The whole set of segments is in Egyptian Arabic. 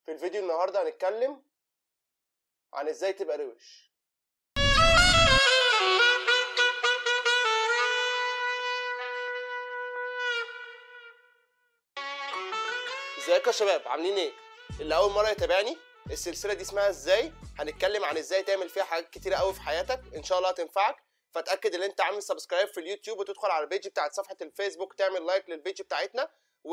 في الفيديو النهارده هنتكلم عن ازاي تبقى روش ازيكم يا شباب عاملين ايه اللي اول مره يتابعني السلسله دي اسمها ازاي هنتكلم عن ازاي تعمل فيها حاجات كتيره قوي في حياتك ان شاء الله هتنفعك فاتاكد ان انت عامل سبسكرايب في اليوتيوب وتدخل على البيج بتاعت صفحه الفيسبوك تعمل لايك للبيج بتاعتنا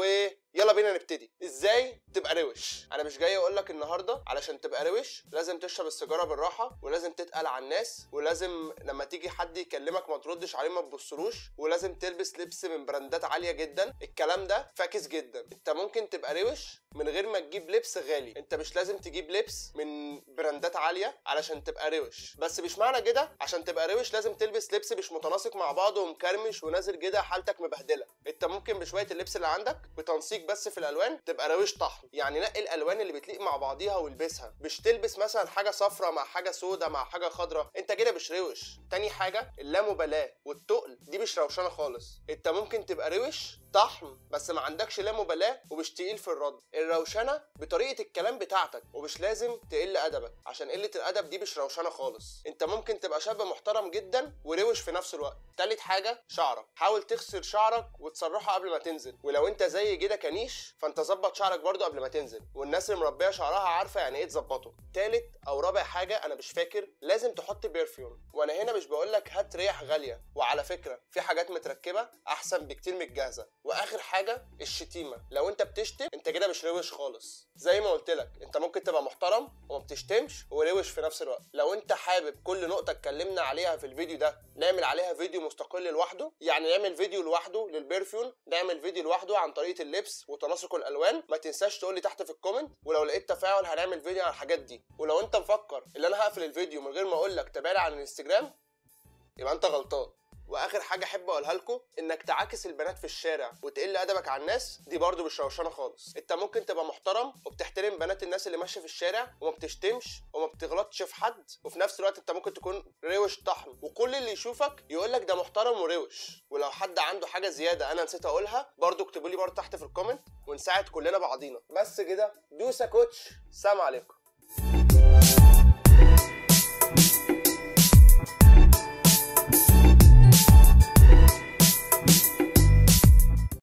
ويلا بينا نبتدي ازاي تبقى روش انا مش جاي اقول لك النهارده علشان تبقى روش لازم تشرب السيجاره بالراحه ولازم تتقل على الناس ولازم لما تيجي حد يكلمك ما تردش عليه ما تبصلوش ولازم تلبس لبس من براندات عاليه جدا الكلام ده فاكس جدا انت ممكن تبقى روش من غير ما تجيب لبس غالي انت مش لازم تجيب لبس من براندات عاليه علشان تبقى روش بس مش معنى كده عشان تبقى روش لازم تلبس لبس مش متناسق مع بعضه ومكرمش ونازل كده حالتك مبهدله انت ممكن بشويه اللبس اللي عندك بتنسيق بس في الالوان تبقى روش طحن يعني نقي الالوان اللي بتليق مع بعضيها والبسها مش تلبس مثلا حاجه صفراء مع حاجه سوداء مع حاجه خضراء انت كده مش روش تاني حاجه اللامبالاه والتقل دي مش روشانه خالص انت ممكن تبقى روش طحن بس ما عندكش لا مبالاه ومش تقيل في الرد الروشنه بطريقه الكلام بتاعتك ومش لازم تقل ادبك عشان قله الادب دي مش روشنه خالص انت ممكن تبقى شاب محترم جدا وروش في نفس الوقت تالت حاجه شعرك حاول تغسل شعرك وتسرحه قبل ما تنزل ولو انت زي كده كنيش فانت ظبط شعرك برضو قبل ما تنزل والناس اللي مربيه شعرها عارفه يعني ايه تظبطه تالت او رابع حاجه انا مش فاكر لازم تحط بيرفيوم وانا هنا مش بقول لك هات ريح غاليه وعلى فكره في حاجات متركبه احسن بكتير من الجاهزه واخر حاجه الشتيمه لو انت بتشتم انت كده مش روش خالص زي ما قلت لك انت ممكن تبقى محترم وما بتشتمش وروش في نفس الوقت لو انت حابب كل نقطه اتكلمنا عليها في الفيديو ده نعمل عليها فيديو مستقل لوحده يعني نعمل فيديو لوحده للبرفيوم نعمل فيديو لوحده عن طريقه اللبس وتناسق الالوان ما تنساش تقول لي تحت في الكومنت ولو لقيت تفاعل هنعمل فيديو عن الحاجات دي ولو انت مفكر ان انا هقفل الفيديو من غير ما اقول لك تابعني على الانستجرام يبقى انت غلطان واخر حاجه احب اقولها لكم انك تعاكس البنات في الشارع وتقل ادبك على الناس دي برضو مش روشانه خالص انت ممكن تبقى محترم وبتحترم بنات الناس اللي ماشيه في الشارع وما بتشتمش وما بتغلطش في حد وفي نفس الوقت انت ممكن تكون روش طحن وكل اللي يشوفك يقول لك ده محترم وروش ولو حد عنده حاجه زياده انا نسيت اقولها برضو اكتبوا لي برضو تحت في الكومنت ونساعد كلنا بعضينا بس كده دوسه كوتش سلام عليكم